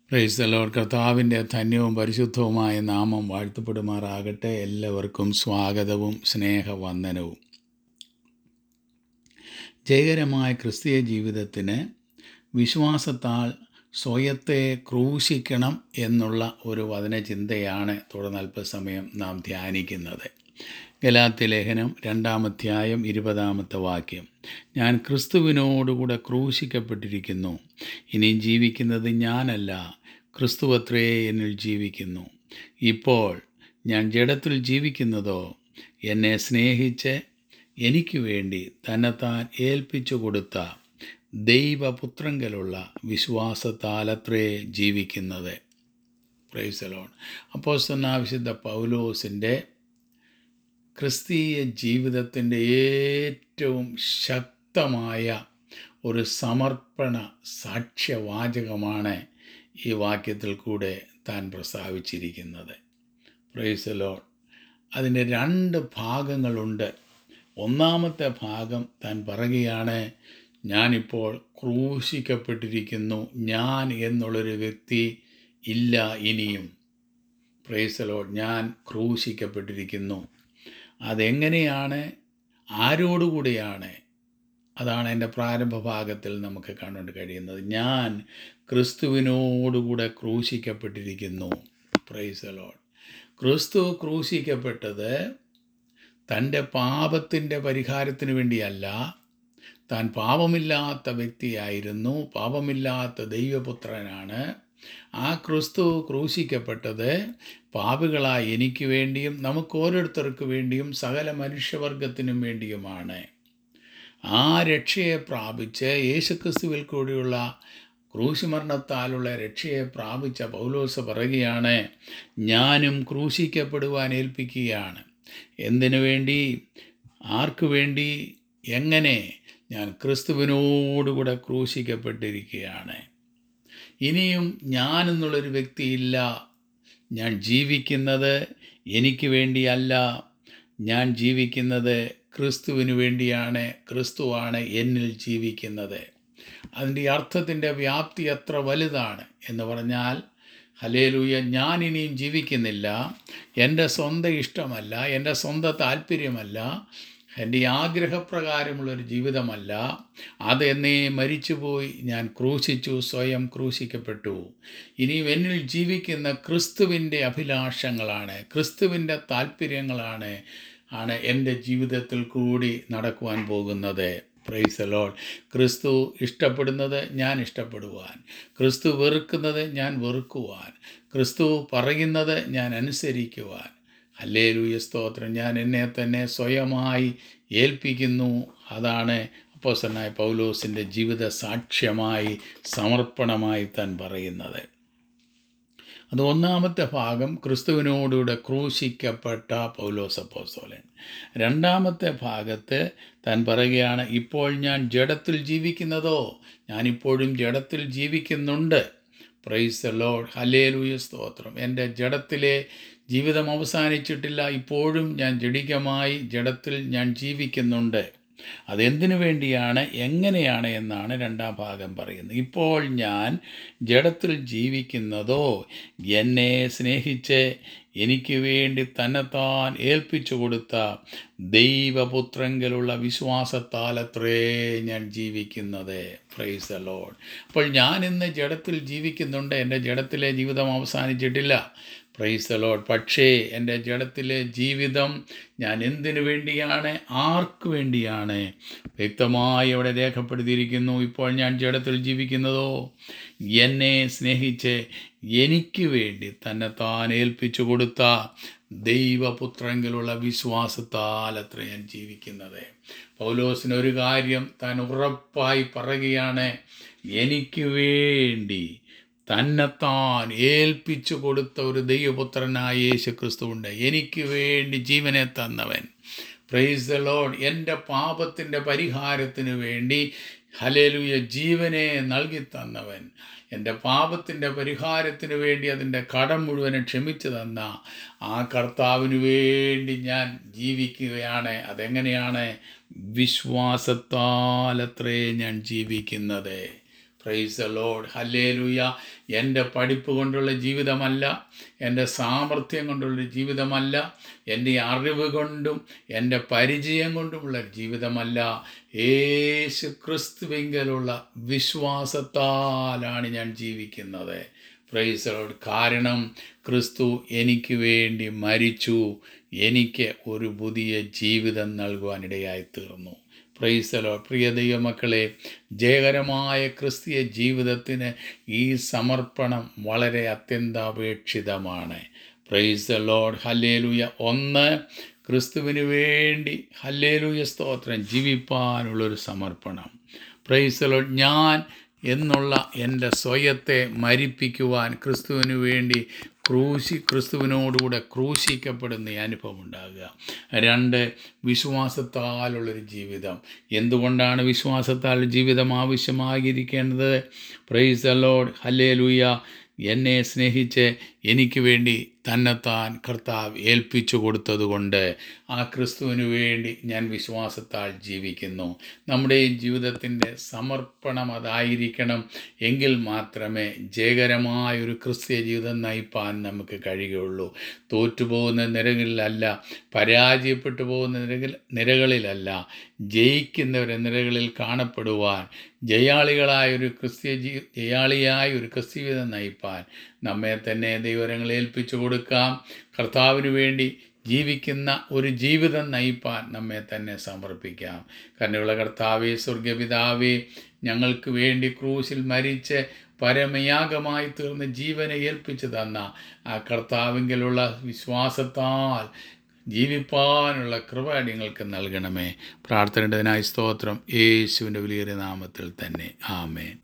പ്രൈസ്തലോർ കർത്താവിൻ്റെ ധന്യവും പരിശുദ്ധവുമായ നാമം വാഴ്ത്തപ്പെടുമാറാകട്ടെ എല്ലാവർക്കും സ്വാഗതവും സ്നേഹവന്ദനവും ജയകരമായ ക്രിസ്തീയ ജീവിതത്തിന് വിശ്വാസത്താൽ സ്വയത്തെ ക്രൂശിക്കണം എന്നുള്ള ഒരു വചനചിന്തയാണ് തുടർന്ന് അല്പസമയം നാം ധ്യാനിക്കുന്നത് ഗലാത്തി ലേഖനം രണ്ടാമധ്യായം ഇരുപതാമത്തെ വാക്യം ഞാൻ ക്രിസ്തുവിനോടുകൂടെ ക്രൂശിക്കപ്പെട്ടിരിക്കുന്നു ഇനിയും ജീവിക്കുന്നത് ഞാനല്ല ക്രിസ്തുവത്രേ എന്നിൽ ജീവിക്കുന്നു ഇപ്പോൾ ഞാൻ ജഡത്തിൽ ജീവിക്കുന്നതോ എന്നെ സ്നേഹിച്ച് എനിക്ക് വേണ്ടി തന്നെത്താൻ ഏൽപ്പിച്ചു കൊടുത്ത ദൈവപുത്രങ്കലുള്ള വിശ്വാസത്താലത്രേ ജീവിക്കുന്നത് പ്രൈസലോൺ അപ്പോൾ വിശുദ്ധ പൗലോസിൻ്റെ ക്രിസ്തീയ ജീവിതത്തിൻ്റെ ഏറ്റവും ശക്തമായ ഒരു സമർപ്പണ സാക്ഷ്യവാചകമാണ് ഈ വാക്യത്തിൽ കൂടെ താൻ പ്രസ്താവിച്ചിരിക്കുന്നത് പ്രൈസലോൺ അതിൻ്റെ രണ്ട് ഭാഗങ്ങളുണ്ട് ഒന്നാമത്തെ ഭാഗം താൻ പറയുകയാണ് ഞാനിപ്പോൾ ക്രൂശിക്കപ്പെട്ടിരിക്കുന്നു ഞാൻ എന്നുള്ളൊരു വ്യക്തി ഇല്ല ഇനിയും പ്രൈസലോ ഞാൻ ക്രൂശിക്കപ്പെട്ടിരിക്കുന്നു അതെങ്ങനെയാണ് ആരോടുകൂടിയാണ് അതാണ് എൻ്റെ പ്രാരംഭ ഭാഗത്തിൽ നമുക്ക് കാണാൻ കഴിയുന്നത് ഞാൻ ക്രിസ്തുവിനോടുകൂടെ ക്രൂശിക്കപ്പെട്ടിരിക്കുന്നു പ്രൈസലോൺ ക്രിസ്തു ക്രൂശിക്കപ്പെട്ടത് തൻ്റെ പാപത്തിൻ്റെ പരിഹാരത്തിന് വേണ്ടിയല്ല താൻ പാപമില്ലാത്ത വ്യക്തിയായിരുന്നു പാപമില്ലാത്ത ദൈവപുത്രനാണ് ആ ക്രിസ്തു ക്രൂശിക്കപ്പെട്ടത് പാപികളായ എനിക്ക് വേണ്ടിയും നമുക്ക് ഓരോരുത്തർക്ക് വേണ്ടിയും സകല മനുഷ്യവർഗത്തിനും വേണ്ടിയുമാണ് ആ രക്ഷയെ പ്രാപിച്ച് യേശുക്രിസ്തുവിൽ കൂടിയുള്ള ക്രൂശുമരണത്താലുള്ള രക്ഷയെ പ്രാപിച്ച പൗലോസ് പറയുകയാണ് ഞാനും ക്രൂശിക്കപ്പെടുവാൻ ഏൽപ്പിക്കുകയാണ് എന്തിനു വേണ്ടി ആർക്കു വേണ്ടി എങ്ങനെ ഞാൻ ക്രിസ്തുവിനോടുകൂടെ ക്രൂശിക്കപ്പെട്ടിരിക്കുകയാണ് ഇനിയും ഞാൻ എന്നുള്ളൊരു വ്യക്തിയില്ല ഞാൻ ജീവിക്കുന്നത് എനിക്ക് വേണ്ടിയല്ല ഞാൻ ജീവിക്കുന്നത് ക്രിസ്തുവിന് വേണ്ടിയാണ് ക്രിസ്തുവാണ് എന്നിൽ ജീവിക്കുന്നത് അതിൻ്റെ അർത്ഥത്തിൻ്റെ വ്യാപ്തി എത്ര വലുതാണ് എന്ന് പറഞ്ഞാൽ ഹലേലൂയ ഞാൻ ഇനിയും ജീവിക്കുന്നില്ല എൻ്റെ സ്വന്തം ഇഷ്ടമല്ല എൻ്റെ സ്വന്തം താല്പര്യമല്ല എൻ്റെ ആഗ്രഹപ്രകാരമുള്ളൊരു ജീവിതമല്ല അതെന്നേ മരിച്ചുപോയി ഞാൻ ക്രൂശിച്ചു സ്വയം ക്രൂശിക്കപ്പെട്ടു ഇനിയും എന്നിൽ ജീവിക്കുന്ന ക്രിസ്തുവിൻ്റെ അഭിലാഷങ്ങളാണ് ക്രിസ്തുവിൻ്റെ താല്പര്യങ്ങളാണ് ആണ് എൻ്റെ ജീവിതത്തിൽ കൂടി നടക്കുവാൻ പോകുന്നത് പ്രൈസ് ലോഡ് ക്രിസ്തു ഇഷ്ടപ്പെടുന്നത് ഞാൻ ഇഷ്ടപ്പെടുവാൻ ക്രിസ്തു വെറുക്കുന്നത് ഞാൻ വെറുക്കുവാൻ ക്രിസ്തു പറയുന്നത് ഞാൻ അനുസരിക്കുവാൻ അല്ലേ ലൂയ സ്തോത്രം ഞാൻ എന്നെ തന്നെ സ്വയമായി ഏൽപ്പിക്കുന്നു അതാണ് അപ്പോസനായ പൗലോസിൻ്റെ ജീവിത സാക്ഷ്യമായി സമർപ്പണമായി താൻ പറയുന്നത് അത് ഒന്നാമത്തെ ഭാഗം ക്രിസ്തുവിനോടുകൂടെ ക്രൂശിക്കപ്പെട്ട പൗലോസ് അപ്പോസ്തോലൻ രണ്ടാമത്തെ ഭാഗത്ത് താൻ പറയുകയാണ് ഇപ്പോൾ ഞാൻ ജഡത്തിൽ ജീവിക്കുന്നതോ ഞാനിപ്പോഴും ജഡത്തിൽ ജീവിക്കുന്നുണ്ട് പ്രൈസ് ലോഡ് ഹലേലൂയ സ്തോത്രം എൻ്റെ ജഡത്തിലെ ജീവിതം അവസാനിച്ചിട്ടില്ല ഇപ്പോഴും ഞാൻ ജഡികമായി ജഡത്തിൽ ഞാൻ ജീവിക്കുന്നുണ്ട് അതെന്തിനു വേണ്ടിയാണ് എങ്ങനെയാണ് എന്നാണ് രണ്ടാം ഭാഗം പറയുന്നത് ഇപ്പോൾ ഞാൻ ജഡത്തിൽ ജീവിക്കുന്നതോ എന്നെ സ്നേഹിച്ച് എനിക്ക് വേണ്ടി തന്നെത്താൻ ഏൽപ്പിച്ചു കൊടുത്ത ദൈവപുത്രങ്കിലുള്ള വിശ്വാസത്താലത്രേ ഞാൻ ജീവിക്കുന്നത് പ്രൈസ് ലോഡ് അപ്പോൾ ഞാൻ ഇന്ന് ജഡത്തിൽ ജീവിക്കുന്നുണ്ട് എൻ്റെ ജഡത്തിലെ ജീവിതം അവസാനിച്ചിട്ടില്ല പ്രൈസ് ലോഡ് പക്ഷേ എൻ്റെ ജഡത്തിലെ ജീവിതം ഞാൻ എന്തിനു വേണ്ടിയാണ് ആർക്ക് വേണ്ടിയാണ് വ്യക്തമായി അവിടെ രേഖപ്പെടുത്തിയിരിക്കുന്നു ഇപ്പോൾ ഞാൻ ജഡത്തിൽ ജീവിക്കുന്നതോ എന്നെ സ്നേഹിച്ച് എനിക്ക് വേണ്ടി തന്നെ താൻ ഏൽപ്പിച്ചു കൊടുത്ത ദൈവപുത്രങ്കിലുള്ള വിശ്വാസത്താൽ അത്ര ഞാൻ ജീവിക്കുന്നത് പൗലോസിന് ഒരു കാര്യം താൻ ഉറപ്പായി പറയുകയാണ് എനിക്ക് വേണ്ടി തന്നെത്താൻ ഏൽപ്പിച്ചു കൊടുത്ത ഒരു ദൈവപുത്രനായ യേശു ക്രിസ്തുവുണ്ട് എനിക്ക് വേണ്ടി ജീവനെ തന്നവൻ പ്രൈസ് ദ ലോഡ് എൻ്റെ പാപത്തിൻ്റെ പരിഹാരത്തിന് വേണ്ടി ഹലേലുയ ജീവനെ നൽകി തന്നവൻ എൻ്റെ പാപത്തിൻ്റെ പരിഹാരത്തിന് വേണ്ടി അതിൻ്റെ കടം മുഴുവനും ക്ഷമിച്ചു തന്ന ആ കർത്താവിന് വേണ്ടി ഞാൻ ജീവിക്കുകയാണ് അതെങ്ങനെയാണ് വിശ്വാസത്താലത്രേ ഞാൻ ജീവിക്കുന്നത് പ്രൈസ് ലോഡ് ഹല്ലേലൂയ എൻ്റെ പഠിപ്പ് കൊണ്ടുള്ള ജീവിതമല്ല എൻ്റെ സാമർഥ്യം കൊണ്ടുള്ള ജീവിതമല്ല എൻ്റെ അറിവ് കൊണ്ടും എൻ്റെ പരിചയം കൊണ്ടുമുള്ള ജീവിതമല്ല യേശു ക്രിസ്തുവിങ്കലുള്ള വിശ്വാസത്താലാണ് ഞാൻ ജീവിക്കുന്നത് പ്രൈസ് ലോഡ് കാരണം ക്രിസ്തു എനിക്ക് വേണ്ടി മരിച്ചു എനിക്ക് ഒരു പുതിയ ജീവിതം നൽകുവാനിടയായി തീർന്നു പ്രൈസലോ പ്രിയ ദൈവമക്കളെ ജയകരമായ ക്രിസ്തീയ ജീവിതത്തിന് ഈ സമർപ്പണം വളരെ അത്യന്താപേക്ഷിതമാണ് പ്രൈസ് ലോഡ് ഹല്ലേലൂയ ഒന്ന് ക്രിസ്തുവിന് വേണ്ടി ഹല്ലേലൂയ സ്തോത്രം ജീവിപ്പാനുള്ളൊരു സമർപ്പണം പ്രൈസ് ലോഡ് ഞാൻ എന്നുള്ള എൻ്റെ സ്വയത്തെ മരിപ്പിക്കുവാൻ ക്രിസ്തുവിന് വേണ്ടി ക്രൂശി ക്രിസ്തുവിനോടുകൂടെ ക്രൂശിക്കപ്പെടുന്ന ഈ അനുഭവം ഉണ്ടാകുക രണ്ട് വിശ്വാസത്താലുള്ളൊരു ജീവിതം എന്തുകൊണ്ടാണ് വിശ്വാസത്താൽ ജീവിതം ആവശ്യമായിരിക്കേണ്ടത് പ്രൈസ് അലോഡ് ഹല്ലേ ലൂയ എന്നെ സ്നേഹിച്ച് എനിക്ക് വേണ്ടി തന്നെത്താൻ കർത്താവ് ഏൽപ്പിച്ചു കൊടുത്തതുകൊണ്ട് ആ ക്രിസ്തുവിന് വേണ്ടി ഞാൻ വിശ്വാസത്താൽ ജീവിക്കുന്നു നമ്മുടെ ഈ ജീവിതത്തിൻ്റെ സമർപ്പണം അതായിരിക്കണം എങ്കിൽ മാത്രമേ ജയകരമായ ഒരു ക്രിസ്തീയ ജീവിതം നയിപ്പാൻ നമുക്ക് കഴിയുകയുള്ളൂ തോറ്റുപോകുന്ന നിരകളിലല്ല പരാജയപ്പെട്ടു പോകുന്ന നിരകൾ നിരകളിലല്ല ജയിക്കുന്നവരെ നിരകളിൽ കാണപ്പെടുവാൻ ജയാളികളായ ഒരു ക്രിസ്തീയ ജീ ജയാളിയായ ഒരു ക്രിസ്തീയ ജീവിതം നയിപ്പാൻ നമ്മെ തന്നെ ദൈവരങ്ങൾ ഏൽപ്പിച്ചു കൊടുക്കാം കർത്താവിന് വേണ്ടി ജീവിക്കുന്ന ഒരു ജീവിതം നയിപ്പാൻ നമ്മെ തന്നെ സമർപ്പിക്കാം കരുണയുള്ള കർത്താവേ സ്വർഗപിതാവേ ഞങ്ങൾക്ക് വേണ്ടി ക്രൂശിൽ മരിച്ച് പരമയാഗമായി തീർന്ന ജീവനെ ഏൽപ്പിച്ചു തന്ന ആ കർത്താവിങ്കലുള്ള വിശ്വാസത്താൽ ജീവിപ്പാനുള്ള കൃപ നിങ്ങൾക്ക് നൽകണമേ പ്രാർത്ഥനയുടേതിനായി സ്തോത്രം യേശുവിൻ്റെ വലിയ നാമത്തിൽ തന്നെ ആമേൻ